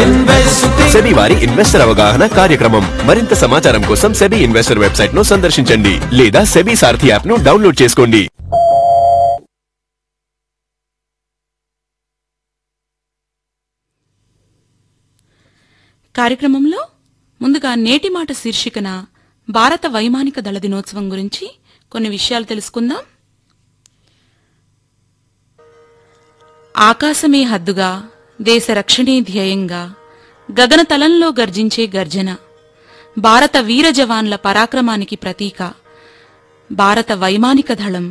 SEBI వారి investor అవగాహన కార్యక్రమం మరింత సమాచారం కోసం సెబీ ఇన్వెస్టర్ వెబ్సైట్ ను సందర్శించండి లేదా సెబీ సారథి యాప్ ను డౌన్లోడ్ చేసుకోండి కార్యక్రమంలో ముందుగా నేటి మాట శీర్షికన భారత వైమానిక దళ దినోత్సవం గురించి కొన్ని విషయాలు తెలుసుకుందాం ఆకాశమే హద్దుగా దేశ రక్షణే ధ్యేయంగా గగనతలంలో గర్జించే గర్జన భారత వీర జవాన్ల పరాక్రమానికి ప్రతీక భారత వైమానిక దళం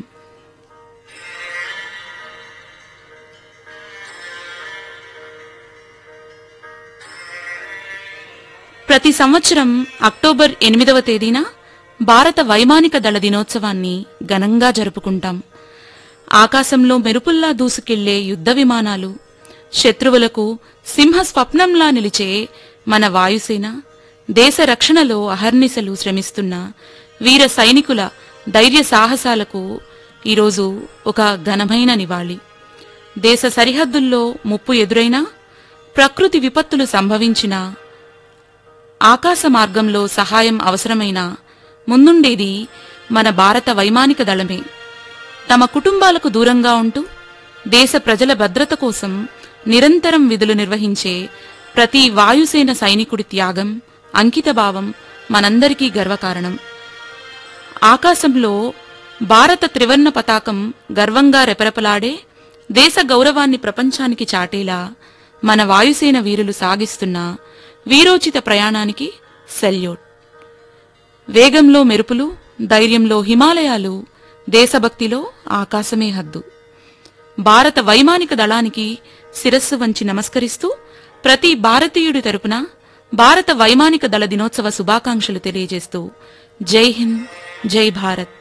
ప్రతి సంవత్సరం అక్టోబర్ ఎనిమిదవ తేదీన భారత వైమానిక దళ దినోత్సవాన్ని ఘనంగా జరుపుకుంటాం ఆకాశంలో మెరుపుల్లా దూసుకెళ్లే యుద్ధ విమానాలు శత్రువులకు సింహ స్వప్నంలా నిలిచే మన వాయుసేన దేశ రక్షణలో అహర్నిశలు శ్రమిస్తున్న వీర సైనికుల ధైర్య సాహసాలకు ఈరోజు ఒక ఘనమైన నివాళి దేశ సరిహద్దుల్లో ముప్పు ఎదురైనా ప్రకృతి విపత్తులు సంభవించినా ఆకాశ మార్గంలో సహాయం అవసరమైన ముందుండేది మన భారత వైమానిక దళమే తమ కుటుంబాలకు దూరంగా ఉంటూ దేశ ప్రజల భద్రత కోసం నిరంతరం విధులు నిర్వహించే ప్రతి వాయుసేన సైనికుడి త్యాగం అంకితభావం మనందరికీ గర్వకారణం ఆకాశంలో భారత త్రివర్ణ పతాకం గర్వంగా రెపరెపలాడే దేశ గౌరవాన్ని ప్రపంచానికి చాటేలా మన వాయుసేన వీరులు సాగిస్తున్న వీరోచిత ప్రయాణానికి సెల్యూట్ వేగంలో మెరుపులు ధైర్యంలో హిమాలయాలు దేశభక్తిలో ఆకాశమే హద్దు భారత వైమానిక దళానికి శిరస్సు వంచి నమస్కరిస్తూ ప్రతి భారతీయుడి తరపున భారత వైమానిక దళ దినోత్సవ శుభాకాంక్షలు తెలియజేస్తూ జై హింద్ జై భారత్